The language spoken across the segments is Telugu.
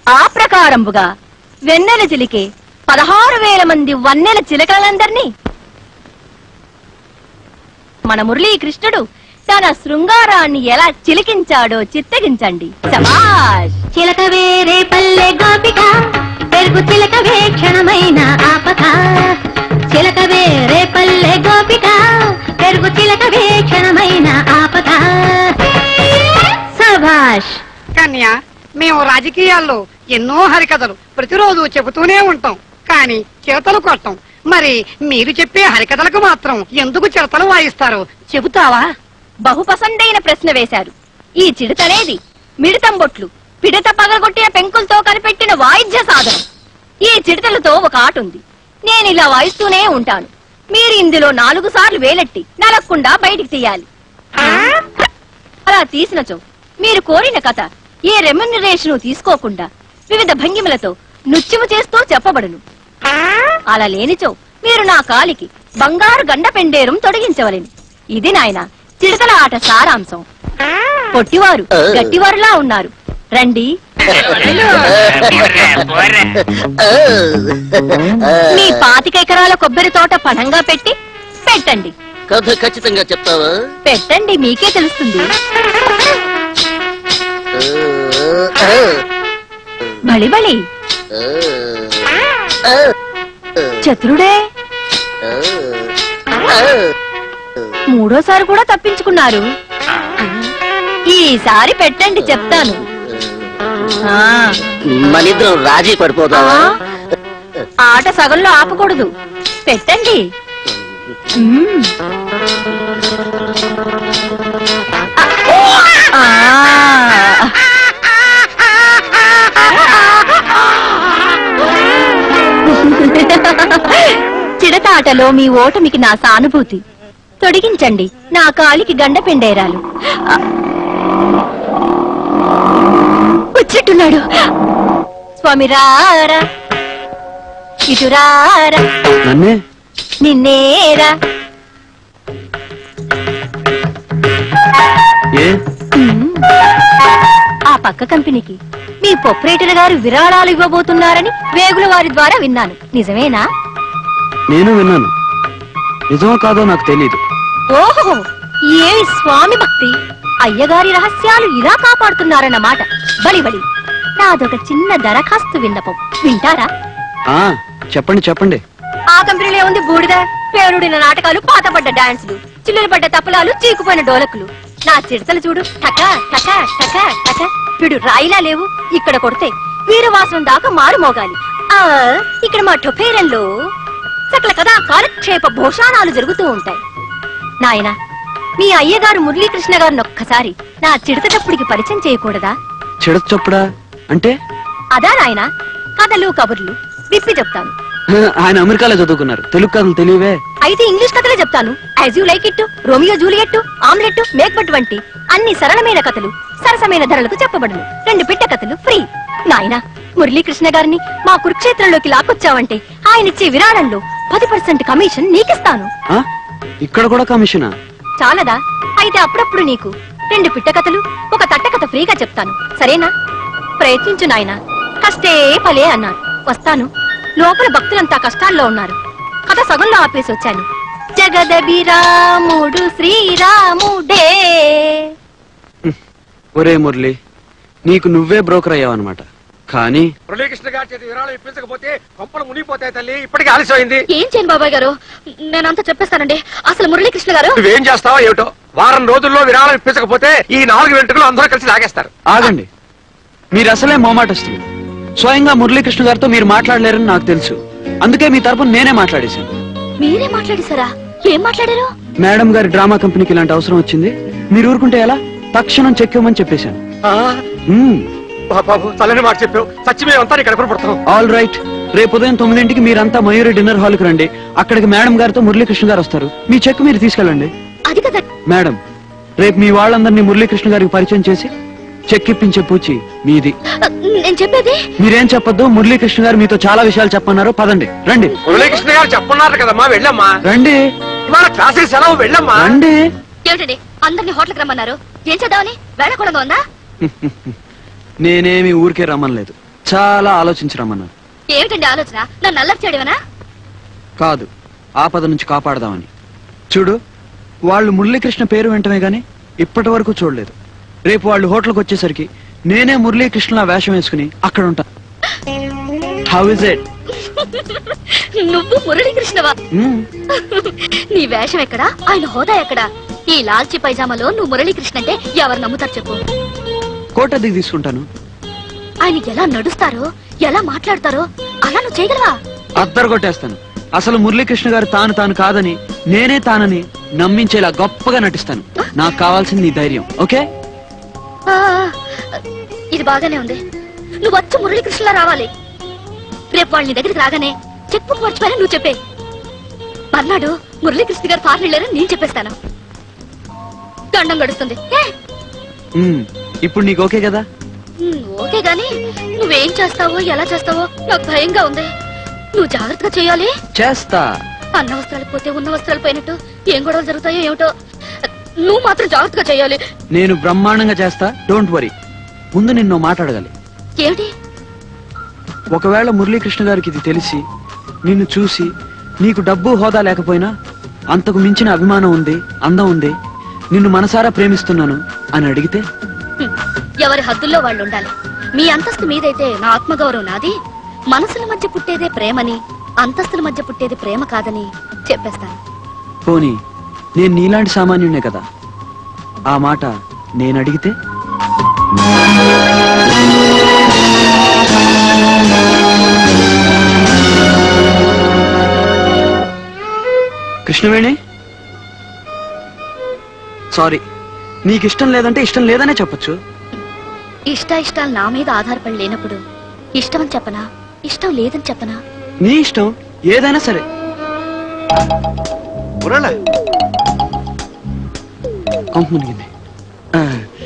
ఆ ప్రకారంబుగా వెన్నెల చిలికే పదహారు వేల మంది వన్నెల చిలకలందరినీ మన మురళీకృష్ణుడు తన శృంగారాన్ని ఎలా చిలికించాడో చిత్తగించండి శబాష్ చిలక వేరే పల్లె గోపిక పెరుగు చిలక క్షణమైన ఆపక చిలక వేరే పల్లె గోపిక పెరుగు చిలక క్షణమైన ఆపక సభాష్ కన్య మేము రాజకీయాల్లో ఎన్నో హరికథలు ప్రతిరోజు చెబుతూనే ఉంటాం కానీ చిరతలు కొట్టం మరి మీరు చెప్పే హరికథలకు మాత్రం ఎందుకు చిరతలు వాయిస్తారు చెబుతావా బహుపసందైన ప్రశ్న వేశారు ఈ చిడతనేది మిడతం బొట్లు పిడత పగలగొట్టిన పెంకులతో కనిపెట్టిన వాయిద్య సాధనం ఈ చిడతలతో ఒక ఆట ఉంది నేను ఇలా వాయిస్తూనే ఉంటాను మీరు ఇందులో నాలుగు సార్లు వేలెట్టి నలక్కుండా బయటికి తీయాలి అలా తీసినచో మీరు కోరిన కథ ఏ రెమ్యునరేషన్ తీసుకోకుండా వివిధ భంగిమలతో నృత్యము చేస్తూ చెప్పబడును అలా లేనిచో మీరు నా కాలికి బంగారు గండ పెండేరం తొడిగించవలెను ఇది నాయన చిడతల ఆట సారాంశం పొట్టివారు గట్టివారులా ఉన్నారు రండి మీ పాతిక ఎకరాల కొబ్బరి తోట పణంగా పెట్టి పెట్టండి కథ ఖచ్చితంగా చెప్తావా పెట్టండి మీకే తెలుస్తుంది బలి బలి చతురుడే మూడోసారి కూడా తప్పించుకున్నారు ఈసారి పెట్టండి చెప్తాను ఆ, మనిద్దరం రాజీ ఆ, పడిపోతావా ఆట సగంలో ఆపకూడదు పెట్టండి మ్మ్. ఆ, చిడత ఆటలో మీ ఓటమికి నా సానుభూతి తొడిగించండి నా కాలికి గండ పిండేరాలు ఆ. వచ్చిట్టున్నాడు స్వామి రారా ఇటురారా నన్నే నిన్నేరా ఏ ఉమ్. ఆ పక్క కంపెనీకి మీ పొప్పరేటర్ గారు విరాళాలు ఇవ్వబోతున్నారని వేగుల వారి ద్వారా విన్నాను నిజమేనా నేను విన్నాను నిజమో కాదో నాకు తెలియదు ఓహో ఏమి స్వామి భక్తి అయ్యగారి రహస్యాలు ఇలా కాపాడుతున్నారన్నమాట బలి బలి నాదొక చిన్న దరఖాస్తు విన్నపం వింటారా ఆ చెప్పండి చెప్పండి ఆ కంపెనీలో ఉంది బూడిద పేరుడిన నాటకాలు పాతపడ్డ డాన్సులు చిల్లులు పడ్డ తపలాలు చీకుపోయిన డోలకులు నా చిడతలు చూడు టక టక టక టక వీడు రాయిలా లేవు ఇక్కడ కొడితే వీరవాసనం దాకా మారు మోగాలి ఆ ఇక్కడ మా టొపేరంలో సకల కదా కాలక్షేప భోషానాలు జరుగుతూ ఉంటాయి నాయనా మీ అయ్యగారు మురళీకృష్ణ గారిని ఒక్కసారి నా చిడత చప్పుడికి పరిచయం చేయకూడదా చిడత చొప్పుడా అంటే అదా నాయనా కథలు కబుర్లు విప్పి చెప్తాను హ, ఆయన అమెరికాలో చదువుకున్నారు తెలుగు కథలు తెలియవే అయితే ఇంగ్లీష్ కథలే చెప్తాను as you like it Romeo Juliet Hamlet Macbeth వంటి అన్ని సరళమైన కథలు సరసమైన ధరలకు చెప్పబడును రెండు పిట్ట కథలు ఫ్రీ నాయనా మురళీకృష్ణ గారిని మా కురుక్షేత్రంలోకి లాక్కొచ్చావంటే ఆయన ఇచ్చే విరాళంలో పది పర్సెంట్ కమిషన్ నీకిస్తాను ఆ? ఇక్కడ కూడా కమిషనా చాలదా అయితే అప్పుడప్పుడు నీకు రెండు పిట్ట కథలు ఒక తట్ట కథ ఫ్రీగా చెప్తాను సరేనా ప్రయత్నించు నాయనా కష్టే ఫలే అన్నారు వస్తాను లోపల భక్తులంతా కష్టాల్లో ఉన్నారు కథ సగంలో ఆపేసి వచ్చాను జగదభిరాముడు శ్రీరాముడే ఒరే మురళి నీకు నువ్వే బ్రోకర్ అయ్యావన్నమాట కానీ మురళీకృష్ణ గారి చేతి విరాళం ఇప్పించకపోతే కొంపలు మునిగిపోతాయి తల్లి ఇప్పటికి ఆలస్యమైంది ఏం చేయను బాబాయ్ గారు నేనంతా చెప్పేస్తానండి అసలు మురళీకృష్ణ గారు నువ్వేం చేస్తావో ఏమిటో వారం రోజుల్లో విరాళం ఇప్పించకపోతే ఈ నాలుగు వెంట్రుకలు అందరూ కలిసి లాగేస్తారు ఆగండి మీరు అసలే మొమాటస్తుంది స్వయంగా మురళీకృష్ణ గారితో మీరు మాట్లాడలేరని నాకు తెలుసు అందుకే మీ తరపున నేనే మాట్లాడేశాను మీరే మాట్లాడేశారా ఏం మాట్లాడారు మేడం గారి డ్రామా కంపెనీకి ఇలాంటి అవసరం వచ్చింది మీరు ఊరుకుంటే ఎలా తక్షణం చెక్ ఇవ్వమని చెప్పేశాను మ్మ్. బాబు చల్లని మాట చెప్పావు సచ్చి మేమంతా ఇక్కడ పడతాం ఆల్ రైట్ రేపు ఉదయం తొమ్మిదింటికి మీరంతా మయూరి డిన్నర్ హాల్ కి రండి అక్కడికి మేడం గారితో మురళీకృష్ణ గారు వస్తారు మీ చెక్ మీరు తీసుకెళ్ళండి అది కదా మేడం రేపు మీ వాళ్ళందరినీ మురళీకృష్ణ గారికి పరిచయం చేసి చెక్ ఇప్పించే పూచి మీది నేను చెప్పేది మీరేం చెప్పొద్దు మురళీకృష్ణ గారు మీతో చాలా విషయాలు చెప్పన్నారు పదండి రండి మురళీకృష్ణ గారు చెప్పున్నారు కదమ్మా వెళ్ళమ్మా రండి ఇవాళ క్లాసుకి సెలవు వెళ్ళమ్మా రండి ఏమిటండి అందరినీ హోటల్కి రమ్మన్నారు ఏం చేద్దామని వేళకూడదు ఉందా నేనేమి ఊరికే రమ్మనలేదు చాలా ఆలోచించరమ్మన్నారు ఏమిటండి ఆలోచన నన్ను అల్లరి చేయడమేనా కాదు ఆపద నుంచి కాపాడదామని చూడు వాళ్ళు మురళీకృష్ణ పేరు వెంటనే గాని ఇప్పటి వరకు చూడలేదు రేపు వాళ్ళు హోటల్కి వచ్చేసరికి నేనే మురళీకృష్ణలా వేషం వేసుకుని అక్కడ ఉంటా హౌ ఇస్ ఇట్ నువ్వు మురళీకృష్ణవా నీ వేషం ఎక్కడా ఆయన హోదా ఎక్కడా ఈ లాల్చి పైజామాలో నువ్వు మురళీకృష్ణ అంటే ఎవరు నమ్ముతారు చెప్పు కోట దిగి తీసుకుంటాను ఆయన ఎలా నడుస్తారో ఎలా మాట్లాడతారో అలా నువ్వు చేయగలవా అద్దరు కొట్టేస్తాను అసలు మురళీకృష్ణ గారు తాను తాను కాదని నేనే తానని నమ్మించేలా గొప్పగా నటిస్తాను నాకు కావాల్సింది నీ ధైర్యం ఓకే ఆ, ఇది బాగానే ఉంది నువ్వు వచ్చి మురళీకృష్ణలా రావాలి రేపు వాళ్ళ నీ దగ్గరికి రాగానే చెక్ బుక్ మర్చిపోయినా నువ్వు చెప్పే మర్నాడు మురళీకృష్ణ గారు ఫారెన్ వెళ్ళారని నేను చెప్పేస్తాను దండం గడుస్తుంది ఏ, ఉమ్, ఇప్పుడు నీకు ఓకే కదా ఉమ్, ఓకే గాని నువ్వేం చేస్తావో ఎలా చేస్తావో నాకు భయంగా ఉంది నువ్వు జాగ్రత్తగా చేయాలి చేస్తా అన్న వస్త్రాలు పోతే ఉన్న వస్త్రాలు పోయినట్టు ఏం గొడవలు జరుగుతాయో ఏమిటో నువ్వు మాత్రం జాగ్రత్తగా చేయాలి నేను బ్రహ్మాండంగా చేస్తా డోంట్ వరీ ముందు నిన్ను మాట్లాడగాలి ఏమిటి ఒకవేళ మురళీకృష్ణ గారికి ఇది తెలిసి నిన్ను చూసి నీకు డబ్బు హోదా లేకపోయినా అంతకు మించిన అభిమానం ఉంది అందం ఉంది నిన్ను మనసారా ప్రేమిస్తున్నాను అని అడిగితే హ్మ్. ఎవరి హద్దుల్లో వాళ్ళు ఉండాలి మీ అంతస్తు మీదైతే నా ఆత్మగౌరవం నాది మనసుల మధ్య పుట్టేదే ప్రేమని అంతస్తుల మధ్య పుట్టేది ప్రేమ కాదని చెప్పేస్తాను పోనీ నేను నీలాంటి సామాన్యుడే కదా ఆ మాట నేను అడిగితే కృష్ణవేణి సారీ నీకు ఇష్టం లేదంటే ఇష్టం లేదనే చెప్పొచ్చు ఇష్ట ఇష్టాలు నా మీద ఆధారపడి లేనప్పుడు ఇష్టం అని చెప్పనా ఇష్టం లేదని చెప్పనా నీ ఇష్టం ఏదైనా సరే కొంప మునిగింది ఆ.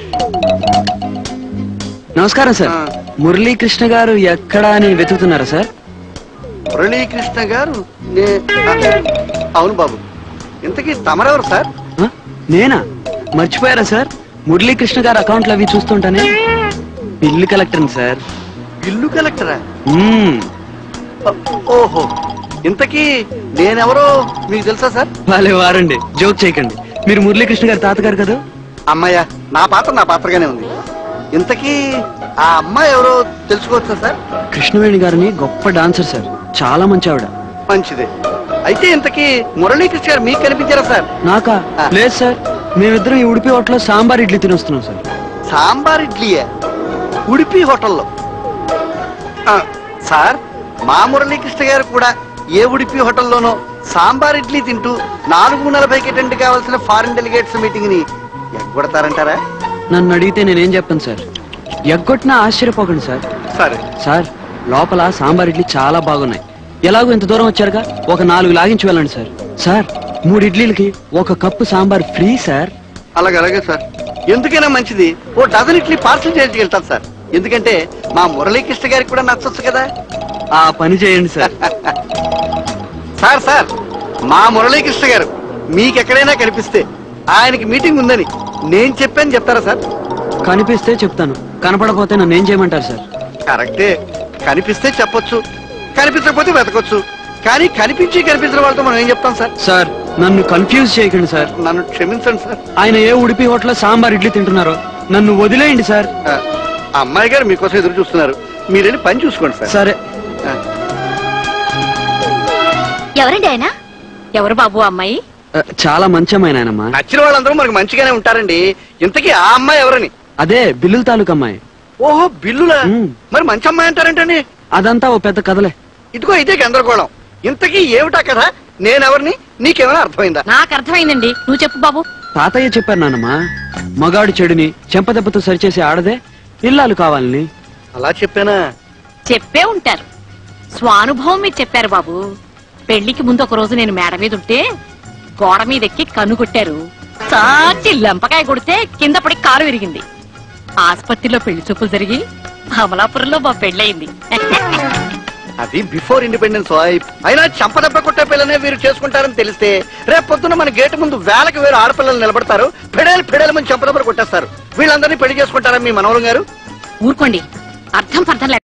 నమస్కారం సార్ మురళీకృష్ణ గారు ఎక్కడా అని వెతుకుతున్నారా సార్ మురళీకృష్ణ గారు నే- ఆ, అవును బాబు ఇంతకీ తమరెవరు సార్ ఆ? నేనా మర్చిపోయారా సార్ మురళీకృష్ణ గారు అకౌంట్లు అవి చూస్తుంటానే బిల్లు కలెక్టర్ సార్ ఇల్లు కలెక్టరా మ్మ్. ఓ- ఓహో ఇంతకీ నేనెవరో మీకు తెలుసా సార్ వాళ్ళే వారండి జోక్ చేయకండి మీరు మురళీకృష్ణ గారి తాతగారు కదా అమ్మాయ్య నా పాత్ర నా పాత్రగానే ఉంది ఇంతకీ ఆ అమ్మాయి ఎవరో తెలుసుకోవచ్చా సార్ కృష్ణవేణి గారిని గొప్ప డాన్సర్ సార్ చాలా మంచి ఆవిడ మంచిదే అయితే ఇంతకీ మురళీకృష్ణ గారు మీకు కనిపించారా సార్ నాకా ఆ. లేదు సార్ మేమిద్దరం ఈ ఉడిపి హోటల్లో సాంబార్ ఇడ్లీ తినొస్తున్నాం సార్ సాంబార్ ఇడ్లీయే ఉడిపి హోటల్లో ఆ, సార్ మా మురళీకృష్ణ గారు కూడా ఏ ఉడిపి హోటల్లోనో సాంబార్ ఇడ్లీ తింటూ నాలుగు నలభైకి అటెండ్ కావాల్సిన ఫారిన్ డెలిగేట్స్ మీటింగ్ ని ఎగ్గొడతారంటారా నన్ను అడిగితే నేనేం చెప్తాను సార్ ఎగ్గొట్టినా ఆశ్చర్యపోకండి సార్ సరే సార్ లోపల సాంబార్ ఇడ్లీ చాలా బాగున్నాయి ఎలాగో ఇంత దూరం వచ్చారుగా ఒక నాలుగు లాగించి వెళ్ళండి సార్ సార్ మూడు ఇడ్లీలకి ఒక కప్పు సాంబార్ ఫ్రీ సార్ అలాగే అలాగే సార్ ఎందుకైనా మంచిది ఓ డజన్ ఇడ్లీ పార్సల్ చేసి వెళ్తాను సార్ ఎందుకంటే మా మురళీకృష్ణ గారికి కూడా నచ్చొచ్చు కదా ఆ పని చేయండి సార్ సార్ సార్ మా మురళీకృష్ణ గారు మీకెక్కడైనా కనిపిస్తే ఆయనకి మీటింగ్ ఉందని నేను చెప్పాను చెప్తారా సార్ కనిపిస్తే చెప్తాను కనపడకపోతే నన్ను ఏం చేయమంటారు సార్ కరెక్టే కనిపిస్తే చెప్పొచ్చు కనిపించకపోతే వెతకొచ్చు కానీ కనిపించి కనిపించిన వాళ్ళతో మనం ఏం చెప్తాం సార్ సార్ నన్ను కన్ఫ్యూజ్ చేయకండి సార్ నన్ను క్షమించండి సార్ ఆయన ఏ ఉడిపి హోటల్లో సాంబార్ ఇడ్లీ తింటున్నారో నన్ను వదిలేయండి సార్ ఆ, ఆ అమ్మాయి గారు మీకోసం ఎదురు చూస్తున్నారు మీరు వెళ్ళి పని చూసుకోండి సార్ సరే ఆ, ఎవరండి ఆయన ఎవరు బాబు అమ్మాయి ఆ, చాలా మంచి అమ్మాయి నాయనమ్మా నచ్చిన వాళ్ళందరూ మనకు మంచిగానే ఉంటారండి ఇంతకీ ఆ అమ్మాయి ఎవరని అదే బిల్లుల తాలూకు అమ్మాయి ఓహో బిల్లులా మ్. మరి మంచి అమ్మాయి అంటారేంటండి అదంతా ఓ పెద్ద కథలే ఇదిగో ఇదే గందరగోళం ఇంతకీ ఏమిటా కదా నేనెవరిని నీకేమైనా అర్థమైందా నాకు అర్థమైందండి నువ్వు చెప్పు బాబు తాతయ్య చెప్పారు నాన్నమ్మా మగాడు చెడుని చెంపదెబ్బతో సరిచేసి ఆడదే ఇల్లాలు కావాలని అలా చెప్పానా చెప్పే ఉంటారు స్వానుభవం మీరు చెప్పారు బాబు పెళ్లికి ముందు ఒక రోజు నేను మేడ మీద ఉంటే గోడ మీద ఎక్కి కన్ను కొట్టారు సాచి లెంపకాయ కొడితే కింద పడి కారు విరిగింది ఆసుపత్రిలో పెళ్లి చూపులు జరిగి అమలాపురంలో మా పెళ్ళయింది అది బిఫోర్ ఇండిపెండెన్స్ వైఫ్ అయినా చంపదెబ్బ కొట్టే పిల్లనే వీరు చేసుకుంటారని తెలిస్తే రేపు పొద్దున మన గేటు ముందు వేలకు వేరు ఆడపిల్లలు నిలబడతారు పెడేలు పెడేలు మంది చంపదెబ్బలు కొట్టేస్తారు వీళ్ళందరినీ పెళ్లి చేసుకుంటారా మీ మనవరం గారు ఊరుకోండి అర్థం పర్థం లేక